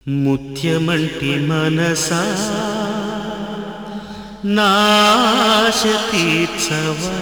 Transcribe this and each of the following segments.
ముత్యమంటి మనసా నాశ తీర్చవా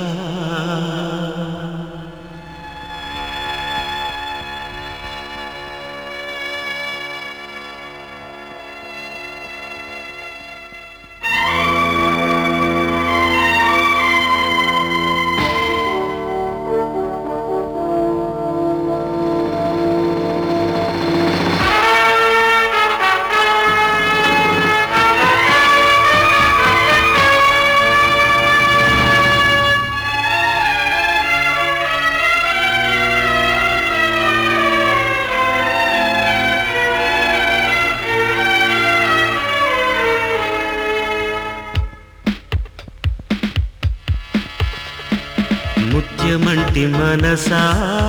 ముత్యమంటి మనసా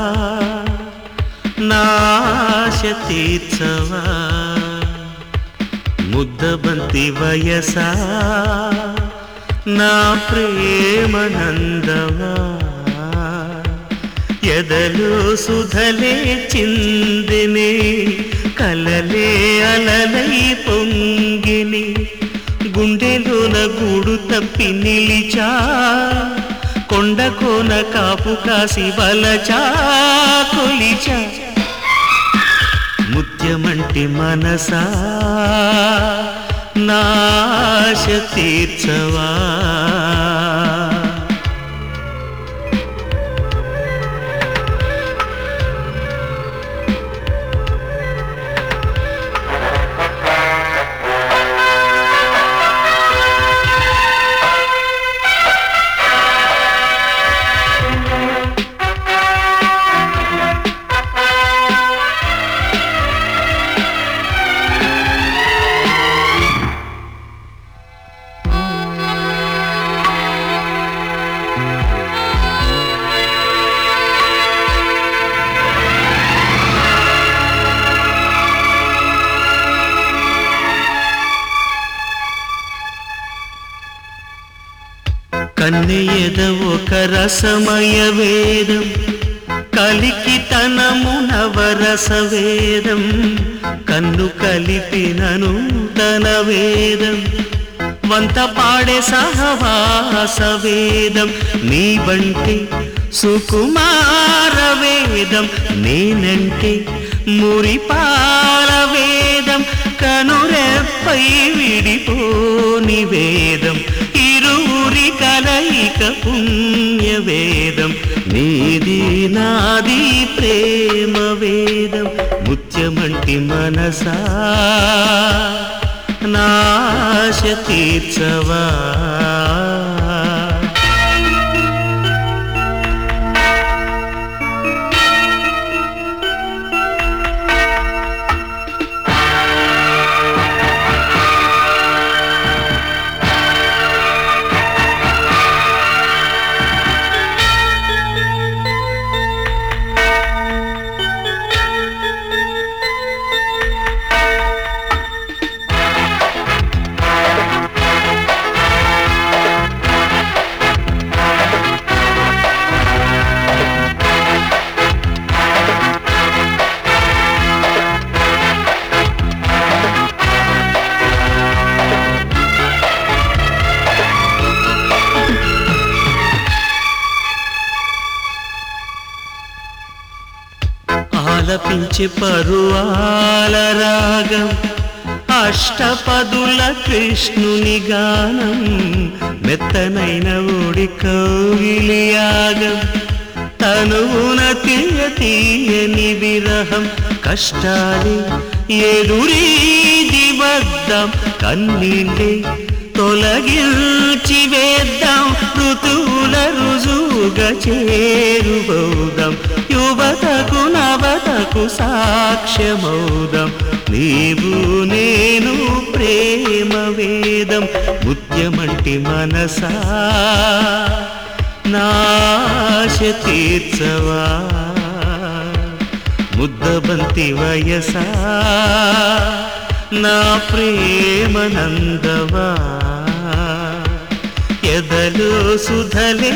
నాశ తీర్చవా ముద్దబంతి వయసా నా ప్రేమనందవా ఎదలు సుధలే చిందిని కలలే అలలై పొంగిని గుండెలోన గూడు తప్పి నిలిచా కొండ కోన కాపు కాసి బలచా కొలిచా ముత్యమంటి మనసా నాశ తీర్చవా కన్నెయద ఒక రసమయ వేదం కలికి తనము నవరస వేదం కన్ను కలిపినను తన వేదం వంత పాడే సహవాస వేదం నీ బంటి సుకుమార వేదం నేనంటే మురిపాల వేదం కనురెప్పై విడిపోని వేదం ఇరువురి కలయిక పుణ్య వేదం నీది నాది ప్రేమ వేదం ముత్యమంటి మనసా నాశ తీర్చవా ఆలపించే పరువాల రాగం అష్టపదుల కృష్ణుని గానం మెత్తనైన ఓడి కౌగిలి యాగం తనువున తీయ తీయని విరహం కష్టాలి ఎదురీది వద్దాం కన్నీళ్ళే తొలగించి వేద్దాం ఋతువుల రుజువుగా చేరుబౌదాం యువతకు నవతకు సాక్ష్యమౌదాం నీవు నేను ప్రేమ వేదం ముత్యమంటి మనసా నాశ తీర్చవా ముద్దబంతి వయసా నా ప్రేమనందవా ఎదలో సుధలే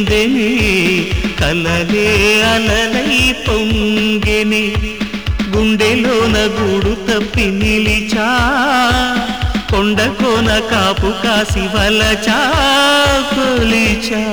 చిందని కలలే అలలై పొంగిని గుండె గుండెలోన గూడు తప్పి నిలిచా కొండ కోన కాపు కాసి వలచా కొలిచా